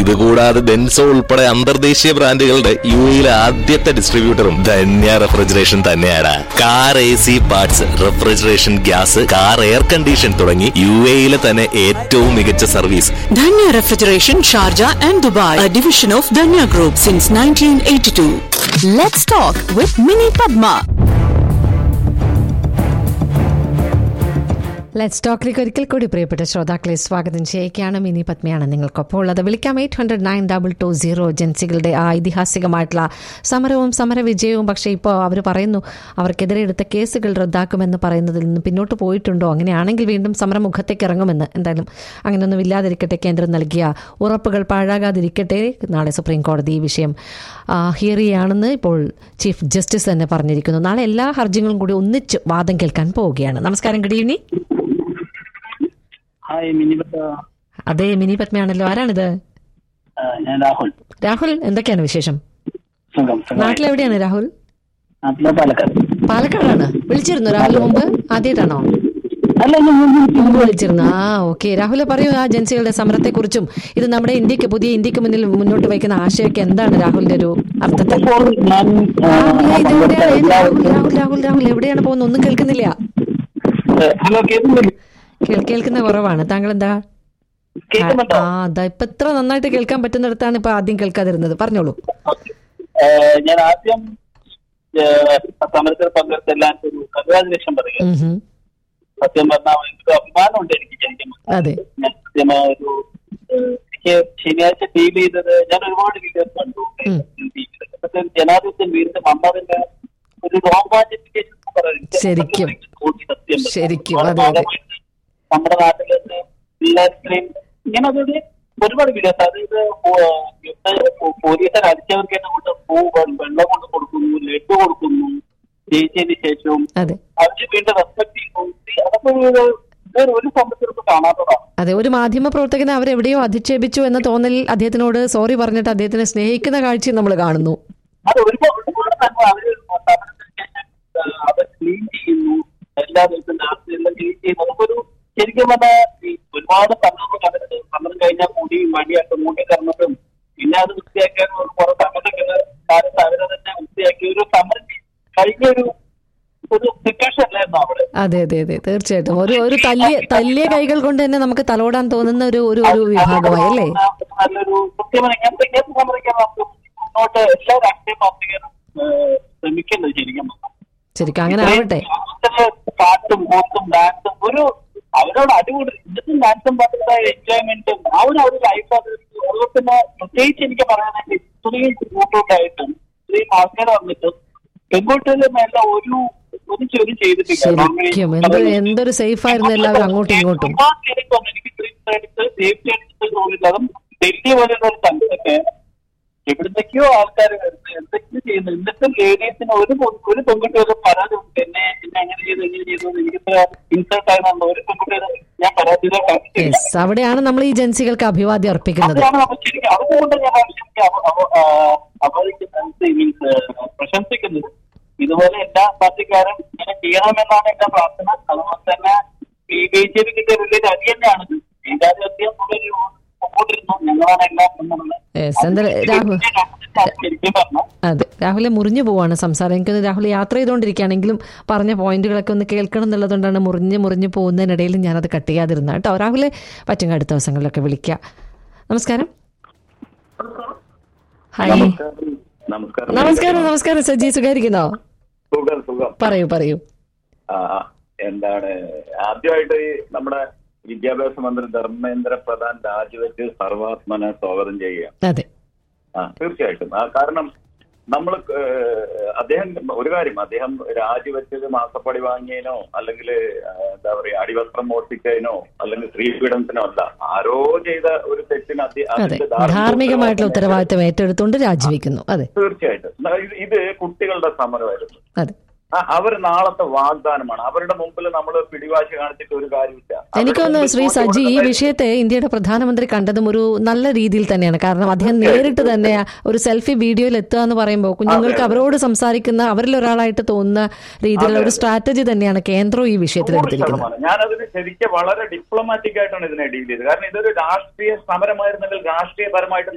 ഇതുകൂടാതെ ഡെൻസോ ഉൾപ്പെടെ അന്തർദേശീയ ബ്രാൻഡുകളുടെ യു എയിലെ ആദ്യത്തെ ഡിസ്ട്രിബ്യൂട്ടറും ധന്യ റെഫ്രിജറേഷൻ തന്നെയാണ് car A C parts refrigeration gas car air condition തുടങ്ങി യു എയിലെ തന്നെ ഏറ്റവും മികച്ച service Danya Refrigeration, Sharjah and Dubai, a division of Danya Group since 1982. Let's talk with Mini Padma. Let's ടോക്കിലേക്ക് ഒരിക്കൽ കൂടി പ്രിയപ്പെട്ട ശ്രോതാക്കളെ സ്വാഗതം ചെയ്യുകയാണ് മിനി പത്മയാണ് നിങ്ങൾക്കൊപ്പം ഉള്ളത് വിളിക്കാം eight hundred nine double two zero ജൻസികളുടെ ആ ഐതിഹാസികമായിട്ടുള്ള സമരവും സമരവിജയവും പക്ഷേ ഇപ്പോൾ അവർ പറയുന്നു അവർക്കെതിരെ എടുത്ത കേസുകൾ റദ്ദാക്കുമെന്ന് പറയുന്നതിൽ നിന്ന് പിന്നോട്ട് പോയിട്ടുണ്ടോ അങ്ങനെയാണെങ്കിൽ വീണ്ടും സമരമുഖത്തേക്ക് ഇറങ്ങുമെന്ന് എന്തായാലും അങ്ങനെയൊന്നും ഇല്ലാതിരിക്കട്ടെ കേന്ദ്രം നൽകിയ ഉറപ്പുകൾ പാഴാകാതിരിക്കട്ടെ നാളെ സുപ്രീം കോടതി ഈ വിഷയം ഹിയർ ചെയ്യുകയാണെന്ന് ഇപ്പോൾ ചീഫ് ജസ്റ്റിസ് തന്നെ പറഞ്ഞിരിക്കുന്നു നാളെ എല്ലാ ഹർജികളും കൂടി ഒന്നിച്ച് വാദം കേൾക്കാൻ പോവുകയാണ് നമസ്കാരം ഗുഡ് ഈവനിങ് ഹായ് മിനിബത്ത അതെ മിനി പത്മയാണല്ലോ ആരാണിത് ഞാൻ രാഹുൽ രാഹുൽ എന്തൊക്കെയാണ് വിശേഷം സുഖം സുഖം നാട്ടിലെവിടെയാണ് രാഹുൽ നാട്ടിലെ പാലക്കാട് പാലക്കാടാണ് വിളിച്ചിരുന്നു രാഹുൽ മുമ്പ് ആദ്യമായിട്ടാണോ അല്ല ഞാൻ മുമ്പ് മുമ്പ് വിളിച്ചിരുന്നു ആ ഓക്കെ രാഹുൽ പറയൂ ആ ജൻസികളുടെ സമരത്തെക്കുറിച്ചും ഇത് നമ്മുടെ ഇന്ത്യക്ക് പുതിയ ഇന്ത്യക്ക് മുന്നിൽ മുന്നോട്ട് വയ്ക്കുന്ന ആശയമൊക്കെ എന്താണ് രാഹുലിന്റെ ഒരു അർത്ഥത്തിൽ ഇപ്പോൾ ഞാൻ ആ, രാഹുൽ ഇതെവിടെയാണ് രാഹുൽ എല്ലാവർക്കും രാഹുൽ രാഹുൽ രാഹുൽ എവിടെയാണ് പോകുന്നത് ഒന്നും കേൾക്കുന്നില്ല ഹലോ കേൾക്കുന്നില്ല കേൾ- കേൾക്കുന്ന കുറവാണ് താങ്കൾ എന്താ കേൾക്കുന്നുണ്ടോ ആ അതാ ഇപ്പൊ ഇത്ര നന്നായിട്ട് കേൾക്കാൻ പറ്റുന്നിടത്താണ് ഇപ്പൊ ആദ്യം കേൾക്കാതിരുന്നത് പറഞ്ഞോളൂ ഏ, ഞാൻ ആദ്യം ഏ, സമരത്തിൽ പങ്കെടുത്ത എല്ലാവർക്കും ഒരു കൺഗ്രാജുലേഷൻ പറയുക ഉം ഹും. സത്യം പറഞ്ഞാൽ ഭയങ്കര അഭിമാനമുണ്ട് എനിക്ക് ശരിക്കും അതെ ഞാൻ സത്യമായ ഒരു ഏ, എനിക്ക് ശനിയാഴ്ച ഫീൽ ചെയ്തത് ഞാൻ ഒരുപാട് വീഡിയോസ് കണ്ടു ഉം. പക്ഷേ ജനാധിപത്യം വീണ്ടും വന്നതിന്റെ ഒരു റോമാഞ്ചിഫിക്കേഷൻ ശരിക്കും. സത്യം ശരിക്കും, ഒരുപാട് അതെ, അതെ. ഭാഗമായിട്ട് നമ്മുടെ നാട്ടിൽ നിന്ന് എല്ലാവരുടെയും ഇങ്ങനെ അതൊരു ഒരുപാട് വീഡിയോസ് അതായത് പോലീസുകാർ അടിച്ചവർക്ക് തന്നെ കൊണ്ട് പൂ വെള്ളം കൊണ്ട് കൊടുക്കുന്നു ലഡു കൊടുക്കുന്നു ജയിച്ചതിന് ശേഷവും അതെ അവര് വീണ്ടും റെസ്പെക്ട് ചെയ്യുന്നു അതൊക്കെ ഒരു വേറെ ഒരു സംബന്ധിച്ചിടത്ത് കാണാത്തതാണ് അതെ ഒരു മാധ്യമ പ്രവർത്തകനെ അവരെവിടെയോ അധിക്ഷേപിച്ചു എന്ന തോന്നലിൽ അദ്ദേഹത്തിനോട് സോറി പറഞ്ഞിട്ട് അദ്ദേഹത്തിനെ സ്നേഹിക്കുന്ന കാഴ്ചയും നമ്മൾ കാണുന്നു അത് ഒരുപാട് ഒരുപാട് തന്നെ അവര് സമരത്തിന് ശേഷം ആ, അവർ ക്ലീൻ ചെയ്യുന്നു എല്ലാ ദിവസവും രാത്രി എല്ലാം ക്ലീൻ ചെയ്യുന്നു അതൊരു ശരിക്കും പറഞ്ഞാൽ ഈ ഒരുപാട് സമരം കണ്ടിട്ട് സമരം കഴിഞ്ഞാൽ കൂടി മടിയായിട്ട് മൂട്ടി കറന്നിട്ടും പിന്നെ അത് വൃത്തിയാക്കാൻ ഒരു കുറെ സമരങ്ങള് കാലത്ത് അവരെ തന്നെ വൃത്തിയാക്കി ഒരു സമരം കഴിഞ്ഞ ഒരു ഒരു സിറ്റുവേഷൻ അല്ലായിരുന്നു അവിടെ അതെ അതെ അതെ തീർച്ചയായിട്ടും ഒരു ഒരു തല്ലിയ തല്ലിയ കൈകൾ കൊണ്ട് തന്നെ നമുക്ക് തലോടാൻ തോന്നുന്ന ഒരു ഒരു ഒരു വിഭാഗമായി അല്ലേ നല്ലൊരു കൃത്യമായി ഇങ്ങനത്തെ ഇങ്ങനത്തെ സമരക്കാൻ നമുക്ക് മുന്നോട്ട് എല്ലാ രാഷ്ട്രീയ പാർട്ടികളും ഏഹ്, ശ്രമിക്കുന്നത് ശരിക്കും പറഞ്ഞാൽ. ശരിക്കും അങ്ങനെ ആവട്ടെ ഇത്രയും പാട്ടും കൂത്തും ഡാൻസും ഒരു അവരോട് അടിപൊളി ഇന്നത്തും ഡാൻസും പാട്ടും എൻജോയ്മെന്റും ആ ഒരു ഒരു ലൈഫ് അതുപോലെ തന്നെ പ്രത്യേകിച്ച് എനിക്ക് പറയാനായിട്ട് ഇത്രയും കൂട്ടോട്ടായിട്ടും ഇത്രയും ആൾക്കാർ വന്നിട്ടും പെൺകുട്ടികളുടെ മേലെ ഒരു ഒരു ചെറിയ ചെയ്തിട്ടില്ല ശരിക്കും എന്ത് എന്തൊരു സേഫ് ആയിരുന്നു എല്ലാവരും അങ്ങോട്ടും ഇങ്ങോട്ടും ഒരുപാട് പേർക്ക് വന്നു. എനിക്ക് ഇത്രയും അടുത്ത് സേഫ്റ്റി അടുത്ത് തോന്നില്ല അതും ഡൽഹി പോലെയുള്ള ഒരു സ്ഥലത്തൊക്കെ എവിടുന്നൊക്കെയോ ആൾക്കാർ വരുന്നത് എന്തൊക്കെയോ ചെയ്യുന്നു എന്നിട്ടും ലേഡീസിന് ഒരു പൊ- ഒരു പെൺകുട്ടിയോടും പരാതി ഉണ്ട്. എന്നെ എന്നെ അങ്ങനെ ചെയ്തു ഇങ്ങനെ ചെയ്തു എനിക്ക് ഇത്ര ഇൻസൾട്ട് ആയിരുന്നു ഒരു പെൺകുട്ടിയോട് ഞാൻ പരാതി കാണിച്ചില്ല യെസ് അവിടെയാണ് നമ്മൾ ഈ ജൻസികൾക്ക് അഭിവാദ്യം അർപ്പിക്കുന്നത് അതാണ് നമ്മൾ ശരിക്കും അതുകൊണ്ട് ഞാൻ ശരിക്കും അവ- അവ- ആ, അവർക്ക് മീൻസ് പ്രശംസിക്കുന്നത് ഇതുപോലെ എല്ലാ പാർട്ടിക്കാരും ഇങ്ങനെ ചെയ്യണമെന്നാണ് എന്റെ പ്രാർത്ഥന അതുപോലെ തന്നെ ഈ ബി ജെ പി കിട്ടിയ വലിയൊരു അടി തന്നെയാണിത് ഏകാധിപത്യം ഒരു മുമ്പോട്ടിരുന്നു ഞങ്ങളാണ് എല്ലാം എന്നുള്ളത് യെസ് എന്തായാലും രാഹുൽ ശരിക്കും പറഞ്ഞു അതെ രാഹുലെ മുറിഞ്ഞു പോവാണ് സംസാരം എനിക്കൊന്ന് രാഹുൽ യാത്ര ചെയ്തുകൊണ്ടിരിക്കുകയാണെങ്കിലും പറഞ്ഞ പോയിന്റുകളൊക്കെ ഒന്ന് കേൾക്കണം എന്നുള്ളതുകൊണ്ടാണ് മുറിഞ്ഞ് മുറിഞ്ഞ് പോകുന്നതിനിടയിൽ ഞാനത് കട്ട് ചെയ്യാതിരുന്നത് കേട്ടോ രാഹുലെ പറ്റും അടുത്ത ദിവസങ്ങളിലൊക്കെ വിളിക്കാം നമസ്കാരം ഹായ് നമസ്കാരം നമസ്കാരം നമസ്കാരം സജി സുഖായിരിക്കുന്നോ സുഖം സുഖം പറയൂ പറയൂ ആ, എന്താണ് ആദ്യമായിട്ട് ഈ നമ്മുടെ വിദ്യാഭ്യാസ മന്ത്രി ധർമ്മേന്ദ്ര പ്രധാൻ രാജിവെച്ച് സർവാത്മന സ്വാഗതം ചെയ്യുക അതെ ആ തീർച്ചയായിട്ടും ആ കാരണം നമ്മൾ അദ്ദേഹം ഒരു കാര്യം അദ്ദേഹം രാജിവെച്ചത് മാസപ്പടി വാങ്ങിയതിനോ അല്ലെങ്കിൽ എന്താ പറയാ അടിവസ്ത്രം മോഷ്ടിച്ചതിനോ അല്ലെങ്കിൽ സ്ത്രീപീഡനത്തിനോ അല്ല ആരോ ചെയ്ത ഒരു തെറ്റിന് അദ്ദേ- അതെ അതിന്റെ ധാർമ്മിക ധാർമ്മികമായിട്ടുള്ള ഉത്തരവാദിത്തം ഏറ്റെടുത്തുകൊണ്ട് രാജിവെക്കുന്നു അതെ തീർച്ചയായിട്ടും ഇത് ഇത് കുട്ടികളുടെ സമരമായിരുന്നു അതെ അവർ നാളത്തെ വാഗ്ദാനമാണ് അവരുടെ മുമ്പിൽ നമ്മൾ പിടിവാശി കാണിച്ചിട്ട് ഒരു കാര്യമില്ല അവരുടെ എനിക്കൊന്ന് മുമ്പിൽ ശ്രീ തോറ്റു സജി ഈ കൊടുക്കുന്ന വിഷയത്തെ ഇന്ത്യയുടെ പ്രധാനമന്ത്രി കണ്ടതും ഒരു നല്ല രീതിയിൽ തന്നെയാണ് കാരണം അദ്ദേഹം നേരിട്ട് തന്നെ ഒരു സെൽഫി വീഡിയോയിൽ എത്തുക എന്ന് പറയുമ്പോൾ കുഞ്ഞുങ്ങൾക്ക് അവരോട് സംസാരിക്കുന്ന അവരിൽ ഒരാളായിട്ട് തോന്നുന്ന രീതിയിലുള്ള ഒരു സ്ട്രാറ്റജി തന്നെയാണ് കേന്ദ്രം ഈ വിഷയത്തിൽ നൂറ് എടുത്തിരിക്കുന്നത് ശതമാനം ഞാനതിന് ശരിക്കും വളരെ ഡിപ്ലോമാറ്റിക് ആയിട്ടാണ് ഇതിനെ ഡീൽ ചെയ്തത് കാരണം ഇതൊരു രാഷ്ട്രീയ സമരമായിരുന്നെങ്കിൽ രാഷ്ട്രീയപരമായിട്ട്